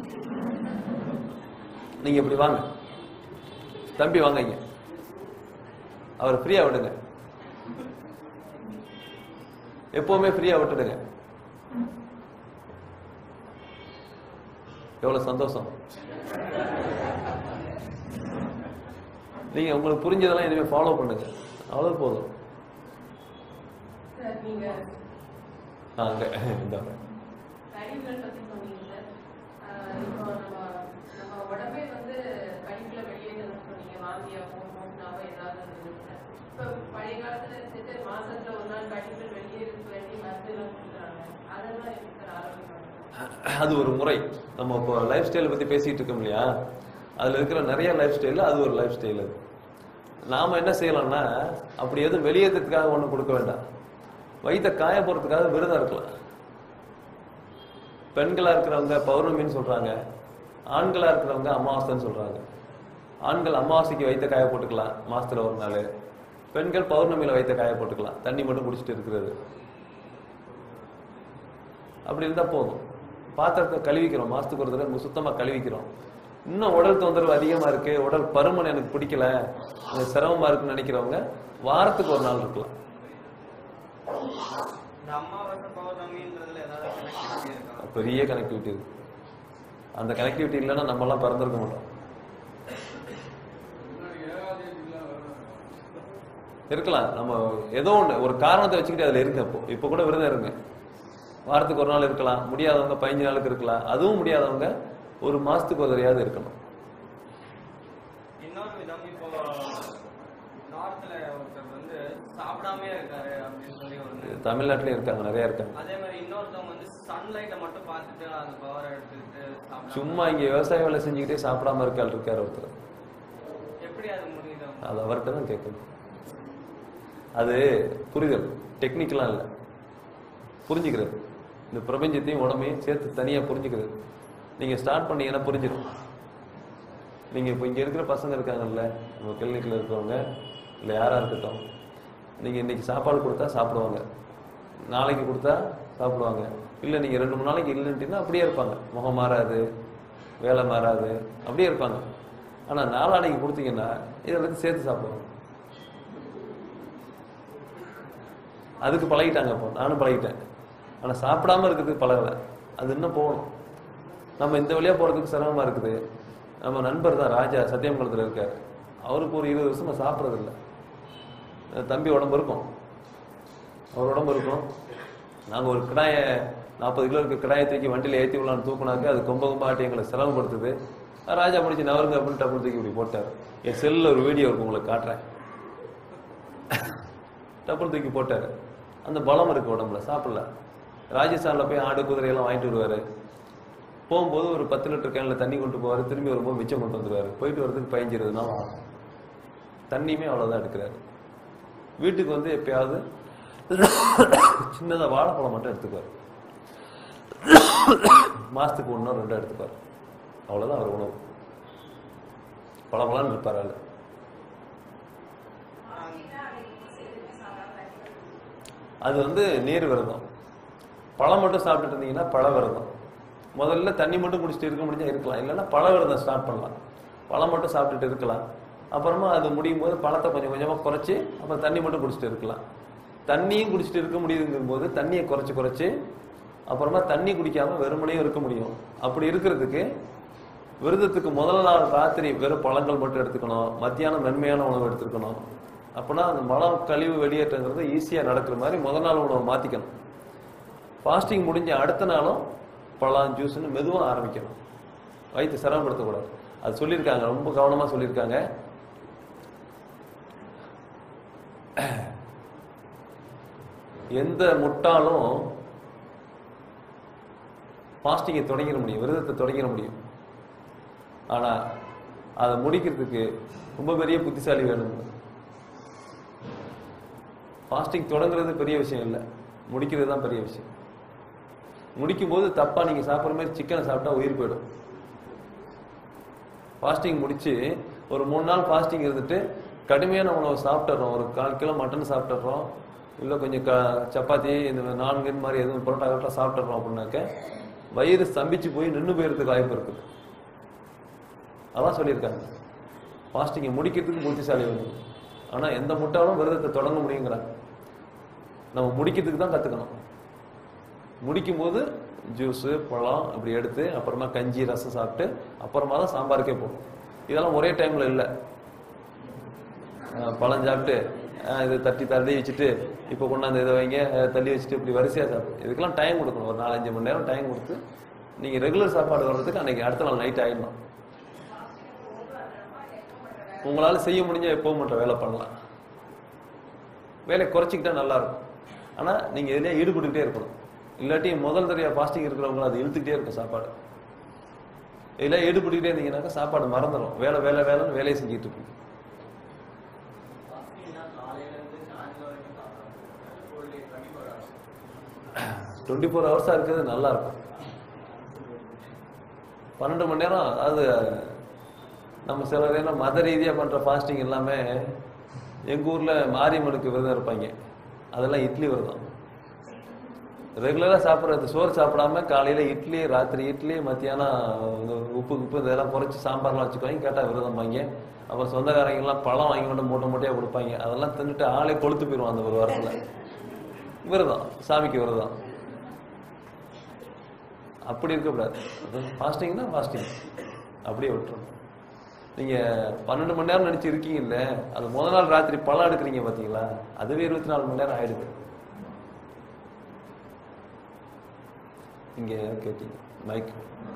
நீங்க இப்படி வாங்க தம்பி வாங்க இங்க அவரை ஃப்ரீயா விடுங்க எப்பவுமே ஃப்ரீயா விட்டுடுங்க எவ்வளவு சந்தோஷம் நீங்க உங்களுக்கு புரிஞ்சதெல்லாம் இனிமே ஃபாலோ பண்ணுங்க அவ்வளவு போதும் சார் நீங்க ஆ, அங்க இந்த கழிவுகள் பத்தி சொன்னீங்க சார் ஆஹ் இப்போ நம்ம நம்ம உடம்பே வந்து கழிவுல வெளியேறது சொன்னீங்க வாந்தியாவோ மோசனாவோ ஏதாவது இருந்தது சார் இப்போ பழைய காலத்துல இருந்துட்டு மாசத்துல ஒரு நாள் கழிவுகள் வெளியேறதுக்கு வேண்டி மருந்துலாம் கொடுக்குறாங்க அதெல்லாம் எப்படி சார் ஆரோக்கியம் அது ஒரு முறை நம்ம இப்போ லைஃப் ஸ்டைலை பத்தி பேசிட்டு இருக்கோம் இல்லையா அதுல இருக்கிற நிறைய லைஃப் ஸ்டைல் அது ஒரு லைஃப் ஸ்டைல் அது நாம என்ன செய்யலாம்னா அப்படி எதுவும் வெளியேற்றத்துக்காக ஒண்ணு கொடுக்க வேண்டாம் வயித்தை காய போறதுக்காக விரதம் இருக்கலாம் பெண்களா இருக்கிறவங்க பௌர்ணமின்னு சொல்றாங்க ஆண்களா இருக்கிறவங்க அமாவாசைன்னு சொல்றாங்க ஆண்கள் அமாவாசைக்கு வைத்த காய போட்டுக்கலாம் மாசத்துல ஒரு நாள் பெண்கள் பௌர்ணமியில வைத்த காய போட்டுக்கலாம் தண்ணி மட்டும் குடிச்சிட்டு இருக்கிறது அப்படி இருந்தா போதும் பாத்திரத்தை கழுவிக்கிறோம் மாசத்துக்கு ஒரு தடவை சுத்தமா கழுவிக்கிறோம் இன்னும் உடல் தொந்தரவு அதிகமா இருக்கு உடல் பருமன் எனக்கு பிடிக்கல எனக்கு சிரமமா இருக்குன்னு நினைக்கிறவங்க வாரத்துக்கு ஒரு நாள் இருக்கலாம் இந்த அமாவாசை பௌர்ணமின்றதுல ஏதாவது கனெக்டிவிட்டி இருக்கா பெரிய கனெக்டிவிட்டி இருக்கு அந்த கனெக்டிவிட்டி இல்லைன்னா நம்ம எல்லாம் பிறந்திருக்க மாட்டோம் இருக்கலாம் நம்ம ஏதோ ஒண்ணு ஒரு காரணத்தை வச்சுக்கிட்டு அதுல இருங்க இப்போ இப்போ கூட விரதம் இருங்க வாரத்துக்கு ஒரு நாள் இருக்கலாம் முடியாதவங்க பதினஞ்சு நாளுக்கு இருக்கலாம் அதுவும் முடியாதவங்க ஒரு மாசத்துக்கு ஒரு தடையாவது இருக்கணும் இன்னொரு விதம் இப்போ நார்த்ல ஒருத்தர் வந்து சாப்பிடாமே இருக்காரு அப்படின்னு சொல்லி ஒரு தமிழ்நாட்டிலே இருக்காங்க நிறைய இருக்காங்க அதே மாதிரி இன்னொருத்தவங்க வந்து சன்லைட்டை மட்டும் பார்த்துட்டு அந்த பவர் எடுத்துக்கிட்டு சாப்பிடாம- சும்மா இங்க விவசாய வேலை செஞ்சுக்கிட்டே சாப்பிடாம இருக்காள் இருக்காரு ஒருத்தர் எப்படி அது முடியுது அது அவர்கிட்ட தான் கேட்கணும் அது புரிதல் டெக்னிக்கெலாம் இல்லை புரிஞ்சுக்கிறது இந்த பிரபஞ்சத்தையும் உடம்பையும் சேர்த்து தனியா புரிஞ்சுக்கிறது நீங்க ஸ்டார்ட் பண்ணீங்கன்னா புரிஞ்சிடும் நீங்க இப்போ இங்க இருக்கிற பசங்க இருக்காங்கல்ல நம்ம கிளினிக்ல இருக்கிறவங்க இல்லை யாரா இருக்கட்டும் நீங்க இன்னைக்கு சாப்பாடு கொடுத்தா சாப்பிடுவாங்க நாளைக்கு கொடுத்தா சாப்பிடுவாங்க இல்லை நீங்க ரெண்டு மூணு நாளைக்கு இல்லைன்ட்டீங்கன்னா அப்படியே இருப்பாங்க முகம் மாறாது வேலை மாறாது அப்படியே இருப்பாங்க ஆனா நாளானைக்கு கொடுத்தீங்கன்னா இதை வந்து சேர்த்து சாப்பிடுவாங்க அதுக்கு பழகிட்டாங்க இப்போ நானும் பழகிட்டேன் ஆனா சாப்பிடாம இருக்கிறதுக்கு பழகல அது இன்னும் போகணும் நம்ம இந்த வழியா போறதுக்கு சிரமமா இருக்குது நம்ம நண்பர் தான் ராஜா சத்தியமங்கலத்துல இருக்காரு அவருக்கு ஒரு இருபது வருஷமா சாப்பிட்றது இல்லை தம்பி உடம்பு இருக்கும் அவர் உடம்பு இருக்கும் நாங்க ஒரு கிடாயை நாற்பது கிலோ இருக்க கிடாயை தூக்கி வண்டியில ஏற்றி விடலான்னு தூக்குனாக்க அது கொம்ப கொம்ப ஆட்டி எங்களை சிரமப்படுத்துது ராஜா முடிச்சு நவருங்க அப்படின்னு டப்பு தூக்கி இப்படி போட்டார் என் செல்லில் ஒரு வீடியோ இருக்கு உங்களுக்கு காட்டுறேன் டப்புனு தூக்கி போட்டாரு அந்த பலம் இருக்கு உடம்புல சாப்பிடல ராஜஸ்தான்ல போய் ஆடு குதிரை எல்லாம் வாங்கிட்டு வருவாரு போகும்போது ஒரு பத்து லிட்டர் கேன்ல தண்ணி கொண்டு போவாரு திரும்பி வரும்போது மிச்சம் கொண்டு வந்துருவாரு போயிட்டு வரதுக்கு பதினஞ்சு இருபது நாள் ஆகும் தண்ணியுமே அவ்வளவுதான் எடுக்கிறாரு வீட்டுக்கு வந்து எப்பயாவது சின்னதா வாழைப்பழம் மட்டும் எடுத்துக்குவார் மாசத்துக்கு ஒன்றோ ரெண்டோ எடுத்துப்பார் அவ்வளவுதான் அவர் உணவு பழப்பழம்னு இருப்பார் ஆளு அது வந்து நீர் விரதம் பழம் மட்டும் சாப்பிட்டுட்டு இருந்தீங்கன்னா பழ விரதம் முதல்ல தண்ணி மட்டும் குடிச்சிட்டு இருக்க முடிஞ்சா இருக்கலாம் இல்லைன்னா பழ விரதம் ஸ்டார்ட் பண்ணலாம் பழம் மட்டும் சாப்பிட்டுட்டு இருக்கலாம் அப்புறமா அது முடியும் போது பழத்தை கொஞ்சம் கொஞ்சமாக குறைச்சி அப்புறம் தண்ணி மட்டும் குடிச்சிட்டு இருக்கலாம் தண்ணியும் குடிச்சிட்டு இருக்க முடியுதுங்கும் போது தண்ணியை குறைச்சி குறைச்சி அப்புறமா தண்ணி குடிக்காம வெறுமனையும் இருக்க முடியும் அப்படி இருக்கிறதுக்கு விரதத்துக்கு முதல் நாள் ராத்திரி வெறும் பழங்கள் மட்டும் எடுத்துக்கணும் மத்தியானம் மென்மையான உணவு எடுத்துக்கணும் அப்போனா அந்த மலம் கழிவு வெளியேற்றங்கிறது ஈஸியாக நடக்கிற மாதிரி முதல் நாள் உணவை மாற்றிக்கணும் ஃபாஸ்டிங் முடிஞ்ச அடுத்த நாளும் பழம் ஜூஸ்னு மெதுவாக ஆரம்பிக்கணும் வயிற்று சிரமப்படுத்தக்கூடாது அது சொல்லியிருக்காங்க ரொம்ப கவனமாக சொல்லியிருக்காங்க எந்த முட்டாளும் ஃபாஸ்டிங்கை தொடங்கிட முடியும் விரதத்தை தொடங்கிட முடியும் ஆனா அதை முடிக்கிறதுக்கு ரொம்ப பெரிய புத்திசாலி வேணும் ஃபாஸ்டிங் தொடங்குறது பெரிய விஷயம் இல்லை முடிக்கிறது தான் பெரிய விஷயம் முடிக்கும் போது தப்பா நீங்க சாப்பிட்ற மாதிரி சிக்கனை சாப்பிட்டா உயிர் போயிடும் ஃபாஸ்டிங் முடிச்சு ஒரு மூணு நாள் ஃபாஸ்டிங் இருந்துட்டு கடுமையான உணவை சாப்பிட்டுறோம் ஒரு கால் கிலோ மட்டன் சாப்பிட்டுறோம் இல்லை கொஞ்சம் க சப்பாத்தி இந்த நான்கு மாதிரி எதுவும் பரோட்டா கரோட்டா சாப்பிட்டுறோம் அப்படின்னாக்க வயிறு ஸ்தம்பிச்சு போய் நின்று போயிறதுக்கு வாய்ப்பு இருக்குது அதான் சொல்லியிருக்காங்க ஃபாஸ்டிங்கை முடிக்கிறதுக்கு புத்திசாலி வேணும் ஆனால் எந்த முட்டாலும் விரதத்தை தொடங்க முடியுங்கிறாங்க நம்ம முடிக்கிறதுக்கு தான் கற்றுக்கணும் முடிக்கும் போது ஜூஸு பழம் இப்படி எடுத்து அப்புறமா கஞ்சி ரசம் சாப்பிட்டு அப்புறமா தான் சாம்பாருக்கே போகும் இதெல்லாம் ஒரே டைமில் இல்லை பழம் சாப்பிட்டு அஹ் இது தட்டி தள்ளி வச்சுட்டு இப்போ கொண்டாந்து இதை வைங்க அஹ் தள்ளி வச்சுட்டு இப்படி வரிசையாக சாப்பிடும் இதுக்கெல்லாம் டைம் கொடுக்கணும் ஒரு நாலஞ்சு மணி நேரம் டைம் கொடுத்து நீங்கள் ரெகுலர் சாப்பாடு வர்றதுக்கு அன்னைக்கு அடுத்த நாள் நைட் ஆயிடணும் உங்களால் செய்ய முடிஞ்ச எப்பவும் மற்ற வேலை பண்ணலாம் வேலையை குறைச்சிக்கிட்டா நல்லா இருக்கும் ஆனால் நீங்கள் எதுலேயே ஈடுபட்டுக்கிட்டே இருக்கணும் இல்லாட்டி முதல் தடவையாக ஃபாஸ்டிங் இருக்கிறவங்க அது இழுத்துக்கிட்டே இருக்கும் சாப்பாடு இதில் ஈடுபட்டுக்கிட்டே இருந்தீங்கன்னாக்கா சாப்பாடு மறந்துடும் வேலை வேலை வேலைன்னு வேலையை செஞ்சுட்டு இருப்பீங்க டுவெண்ட்டி ஃபோர் ஹவர்ஸாக இருக்கிறது நல்லா இருக்கும் பன்னெண்டு மணி நேரம் அதாவது நம்ம சில நேரம் மத ரீதியாக பண்ணுற ஃபாஸ்டிங் எல்லாமே எங்கள் ஊரில் மாரியம்மனுக்கு விரதம் இருப்பாங்க அதெல்லாம் இட்லி விரதம் ரெகுலராக சாப்பிட்றது சோறு சாப்பிடாம காலையில் இட்லி ராத்திரி இட்லி மத்தியானம் இந்த உப்பு உப்பு இதெல்லாம் குறைச்சி சாம்பார்லாம் வச்சுக்குவாங்க கேட்டால் விரதம் வாங்க அப்புறம் சொந்தக்காரங்கெல்லாம் பழம் வாங்கி கொண்டு மூட்டை மூட்டையாக கொடுப்பாங்க அதெல்லாம் தின்னுட்டு ஆளே கொளுத்து போயிடுவான் அந்த ஒரு வாரத்தில் விரதம் சாமிக்கு விரதம் அப்படி இருக்கக்கூடாது ஃபாஸ்டிங்னா ஃபாஸ்டிங் அப்படியே விட்டுரும் நீங்கள் பன்னெண்டு மணி நேரம் நினச்சி இருக்கீங்கல்ல அது முத நாள் ராத்திரி பழம் எடுக்கிறீங்க பார்த்தீங்களா அதுவே இருபத்தி நாலு மணி நேரம் ஆயிடுது இங்கே கேட்டீங்க மைக்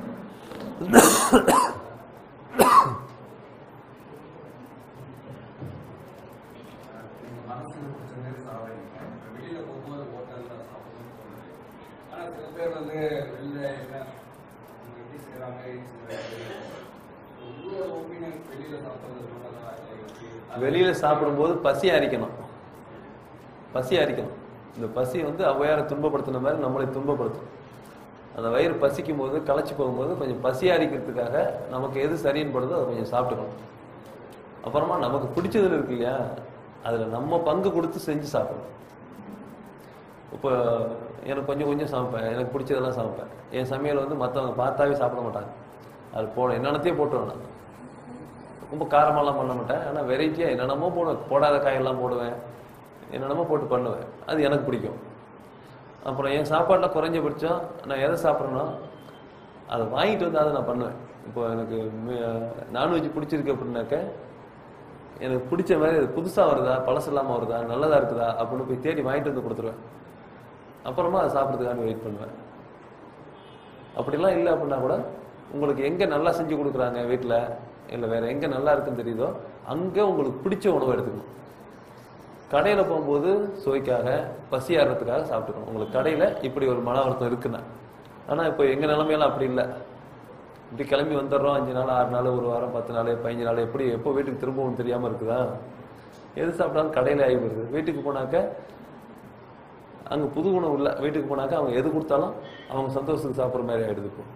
நீங்க மனசுக்கு பிடிச்ச மாதிரி சாப்பிடுறீங்க வெளியில போகும்போது ஹோட்டல்ல சாப்பிடணும்னு தோணுது ஆனா சில பேர் வந்து வெளில என்ன அவங்க எப்படி செய்யறாங்க ஏது செய்யறாங்க உங்களோட ஒப்பீனியன் வெளியில சாப்பிடுறது நல்லதா இல்லை எப்படி வெளியில சாப்பிடும்போது பசி அரிக்கணும் பசி அரிக்கணும் இந்த பசி வந்து ஔவையாரை துன்பப்படுத்தின மாதிரி நம்மளை துன்பப்படுத்தும் அந்த வயிறு பசிக்கும் போது களைச்சி போகும்போது கொஞ்சம் பசி அரிக்கிறதுக்காக நமக்கு எது சரின்னு படுதோ அதை கொஞ்சம் சாப்பிட்டுக்கணும் அப்புறமா நமக்கு பிடிச்சதுல இருக்கு இல்லையா அதுல நம்ம பங்கு கொடுத்து செஞ்சு சாப்பிடணும் இப்போ எனக்கு கொஞ்சம் கொஞ்சம் சமைப்பேன் எனக்கு பிடிச்சதெல்லாம் சமைப்பேன் என் சமையல் வந்து மற்றவங்க பார்த்தாவே சாப்பிட மாட்டாங்க அது போட என்னென்னத்தையும் போட்டுருவேன் நான் ரொம்ப காரமெல்லாம் பண்ண மாட்டேன் ஆனால் வெரைட்டியாக என்னென்னமோ போடுவேன் போடாத காயெல்லாம் போடுவேன் என்னென்னமோ போட்டு பண்ணுவேன் அது எனக்கு பிடிக்கும் அப்புறம் என் சாப்பாட்டில் குறைஞ்சபட்சம் நான் எதை சாப்பிட்றேனோ அதை வாங்கிட்டு வந்து அதை நான் பண்ணுவேன் இப்போ எனக்கு நான்வெஜ் பிடிச்சிருக்கு அப்படின்னாக்க எனக்கு பிடிச்ச மாதிரி அது புதுசாக வருதா பழசு இல்லாமல் வருதா நல்லதா இருக்குதா அப்படின்னு போய் தேடி வாங்கிட்டு வந்து கொடுத்துருவேன் அப்புறமா அதை சாப்பிட்றதுக்காக வெயிட் பண்ணுவேன் அப்படிலாம் இல்லை அப்படின்னா கூட உங்களுக்கு எங்கே நல்லா செஞ்சு கொடுக்குறாங்க வீட்டில் இல்லை வேற எங்கே நல்லா இருக்குன்னு தெரியுதோ அங்கே உங்களுக்கு பிடிச்ச உணவு எடுத்துக்கணும் கடையில் போகும்போது சுவைக்காக பசி ஆடுறதுக்காக சாப்பிட்டுக்கணும் உங்களுக்கு கடையில் இப்படி ஒரு மன வருத்தம் இருக்குன்னா ஆனால் இப்போ எங்கள் நிலைமையெல்லாம் அப்படி இல்லை இப்படி கிளம்பி வந்துடுறோம் அஞ்சு நாள் ஆறு நாள் ஒரு வாரம் பத்து நாள் பதினஞ்சு நாள் எப்படி எப்போ வீட்டுக்கு திரும்பவும் தெரியாமல் இருக்குதா எது சாப்பிட்டாலும் கடையில் ஆகி வருது வீட்டுக்கு போனாக்க அங்கே புது உணவு இல்லை வீட்டுக்கு போனாக்க அவங்க எது கொடுத்தாலும் அவங்க சந்தோஷத்துக்கு சாப்பிட்ற மாதிரி ஆயிடுது இப்போ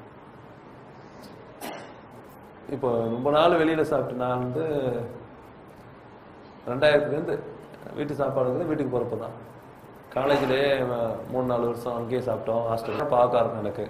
இப்போ ரொம்ப நாள் வெளியில் சாப்பிட்டு நான் வந்து ரெண்டாயிரத்துலேருந்து வீட்டு சாப்பாடு வந்து வீட்டுக்கு போகிறப்ப தான் காலேஜ்லேயே மூணு நாலு வருஷம் அங்கேயே சாப்பிட்டோம் ஹாஸ்டலில் பார்க்க இருக்கும் எனக்கு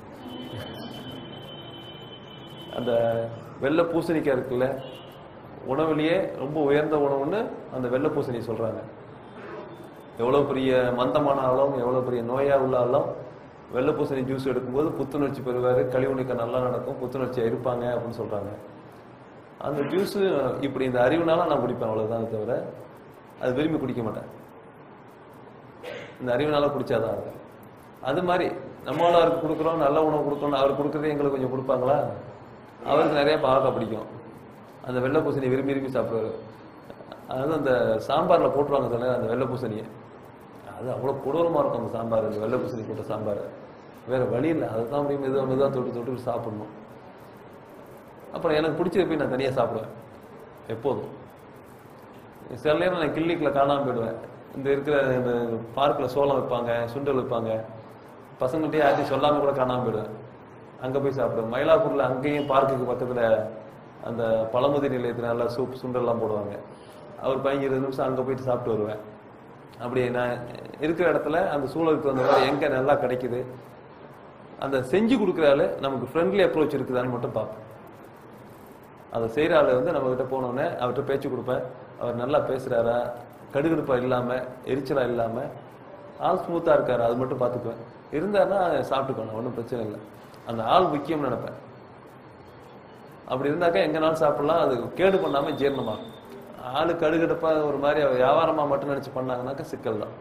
அந்த வெள்ளை பூசணிக்காய் இருக்குல்ல உணவுலயே ரொம்ப உயர்ந்த உணவுன்னு அந்த வெள்ளை பூசணி சொல்றாங்க எவ்வளவு பெரிய மந்தமான ஆளும் எவ்வளவு பெரிய நோயா உள்ள ஆளும் வெள்ளை பூசணி ஜூஸ் எடுக்கும்போது புத்துணர்ச்சி பெறுவாரு கழிவு நீக்கம் நல்லா நடக்கும் புத்துணர்ச்சியா இருப்பாங்க அப்படின்னு சொல்றாங்க அந்த ஜூஸ் இப்படி இந்த அறிவுனால நான் குடிப்பேன் அவ்வளவுதான் தவிர அது விரும்பி குடிக்க மாட்டேன் இந்த அறிவுனால குடிச்சாதான் அது அது மாதிரி நம்மளும் அவருக்கு கொடுக்குறோம் நல்ல உணவு கொடுக்கணும் அவர் கொடுக்குறதே எங்களுக்கு கொஞ்சம் கொடுப்பாங்களா அவருக்கு நிறைய பாவக்காய் பிடிக்கும் அந்த வெள்ளை பூசணி விரும்பி விரும்பி சாப்பிடுவாரு அதாவது அந்த சாம்பார்ல போட்டுருவாங்க சில நேரம் அந்த வெள்ளை பூசணியை அது அவ்வளோ கொடூரமா இருக்கும் அந்த சாம்பார் அந்த வெள்ளை பூசணி போட்ட சாம்பார் வேற வழி இல்லை அதை தான் அப்படியே மெதுவாக மெதுவாக தொட்டு தொட்டு சாப்பிடணும் அப்புறம் எனக்கு பிடிச்சத போய் நான் தனியாக சாப்பிடுவேன் எப்போதும் சில நேரம் நான் கிளினிக்கில் காணாமல் போயிடுவேன் இந்த இருக்கிற இந்த பார்க்கில் சோளம் வைப்பாங்க சுண்டல் வைப்பாங்க பசங்கள்கிட்டயே யார்ட்டையும் சொல்லாமல் கூட காணாமல் போயிடுவேன் அங்கே போய் சாப்பிடுவேன் மயிலாப்பூரில் அங்கேயும் பார்க்குக்கு பக்கத்தில் அந்த பழமுதிர் நிலையத்தில் நல்லா சூப் சுண்டல்லாம் போடுவாங்க அவர் பதினஞ்சு இருபது நிமிஷம் அங்கே போயிட்டு சாப்பிட்டு வருவேன் அப்படி நான் இருக்கிற இடத்துல அந்த சூழலுக்கு தகுந்த மாதிரி எங்கே நல்லா கிடைக்குது அந்த செஞ்சு கொடுக்குற ஆளு நமக்கு ஃப்ரெண்ட்லி அப்ரோச் இருக்குதான்னு மட்டும் பார்ப்பேன் அதை செய்கிற ஆள் வந்து நம்ம கிட்ட போனோடனே அவர்கிட்ட பேச்சு கொடுப்பேன் அவர் நல்லா பேசுறாரா கடுகடுப்பா இல்லாம எரிச்சலா இல்லாம ஆள் ஸ்மூத்தா இருக்காரு அது மட்டும் பார்த்துக்குவேன் இருந்தாருன்னா சாப்பிட்டுக்கணும் ஒன்றும் பிரச்சனை இல்லை அந்த ஆள் முக்கியம்னு நினைப்பேன் அப்படி இருந்தாக்கா எங்கனாலும் சாப்பிடலாம் அது கேடு பண்ணாம ஜீரணமாகும் ஆளு கடுகடுப்பா ஒரு மாதிரி வியாபாரமா மட்டும் நினைச்சு பண்ணாங்கன்னாக்கா சிக்கல் தான்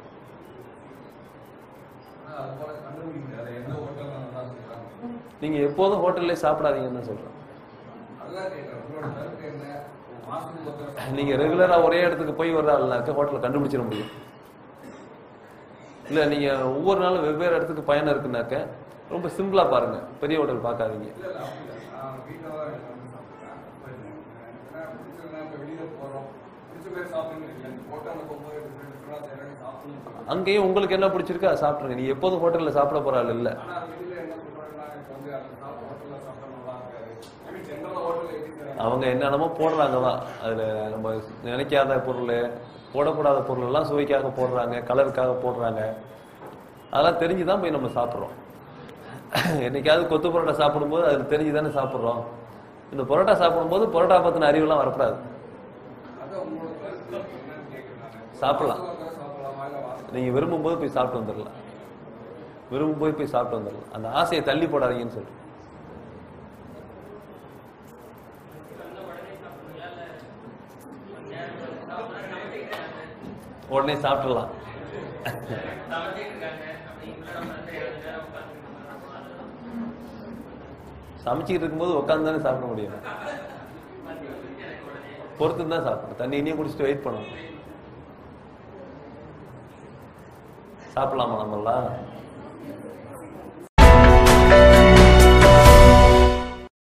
ஆனா அது போல கண்டுபிடிக்க முடியாது எந்த ஹோட்டல்ல நல்லா செய்யலாம் நீங்க எப்போதும் ஹோட்டல்லே சாப்பிடாதீங்கன்னு தான் சொல்றேன் அதுதான் கேட்கறேன் உங்களோட கருத்து என்ன ஒரு மாசத்துக்கு ஒரு தடவை நீங்க ரெகுலரா ஒரே இடத்துக்கு போய் வர்றாள்னாக்க ஹோட்டல் கண்டுபிடிச்சிட முடியும் இல்ல நீங்க ஒவ்வொரு நாளும் வெவ்வேறு இடத்துக்கு பயணம் இருக்குனாக்க ரொம்ப சிம்பிளா பாருங்க பெரிய ஹோட்டல் பார்க்காதீங்க இல்ல இல்ல அப்படி இல்ல நான் வீட்டில் தான் எனக்கு வந்து சாப்பிட்றேன் அப்ப ஏன்னா பிடிச்சதுனா இப்போ வெளியில போறோம் பிடிச்ச பேர் சாப்பிடுங்க இல்லை ஹோட்டலில் போகும்போது டிஃப்ரெண்ட் டிஃப்ரெண்டாக செய்யறாங்க சாப்பிடணும் அங்கேயும் உங்களுக்கு என்ன பிடிச்சிருக்கோ அதை சாப்பிடுங்க நீ எப்போதும் ஹோட்டல்ல சாப்பிட போற ஆள் இல்ல ஆனா வெளியில என்ன சொல்றாங்கன்னா இப்போ வந்து அந்த சாப்பிட ஹோட்டல்ல சாப்பிட்டா நல்லா இருக்காது ஐ மீன் ஜென்ரலாக ஹோட்டலில் எப்படி செய்றாங்க அவங்க என்னென்னமோ போடுறாங்க தான் அதுல நம்ம நினைக்காத பொருள் போடக்கூடாத பொருள் எல்லாம் சுவைக்காக போடுறாங்க கலருக்காக போடுறாங்க அதெல்லாம் தெரிஞ்சுதான் போய் நம்ம சாப்பிட்றோம் என்னைக்காவது கொத்து பரோட்டா சாப்பிடும்போது அது தெரிஞ்சு தானே சாப்பிட்றோம் இந்த பரோட்டா சாப்பிடும்போது பரோட்டா பத்தின அறிவுலாம் வரக்கூடாது அதான் உங்களோட கருத்து என்னன்னு கேட்குறேன் நான் சாப்பிடலாம் சாப்பிடலாமா இல்லை வாசல் நீங்க விரும்பும் போது போய் சாப்பிட்டு வந்துடலாம் விரும்பும் போது போய் சாப்பிட்டு வந்துடலாம் அந்த ஆசையை தள்ளி போடாதீங்கன்னு சொல்றேன் உடனே சாப்பிடலாம் சமைச்சிட்டு இருக்கும்போது உட்காந்து தானே சாப்பிட முடியும் பொறுத்து தான் சாப்பிடணும் தண்ணி இனியும் குடிச்சிட்டு வெயிட் பண்ணணும் சாப்பிடலாமா நம்மளாம்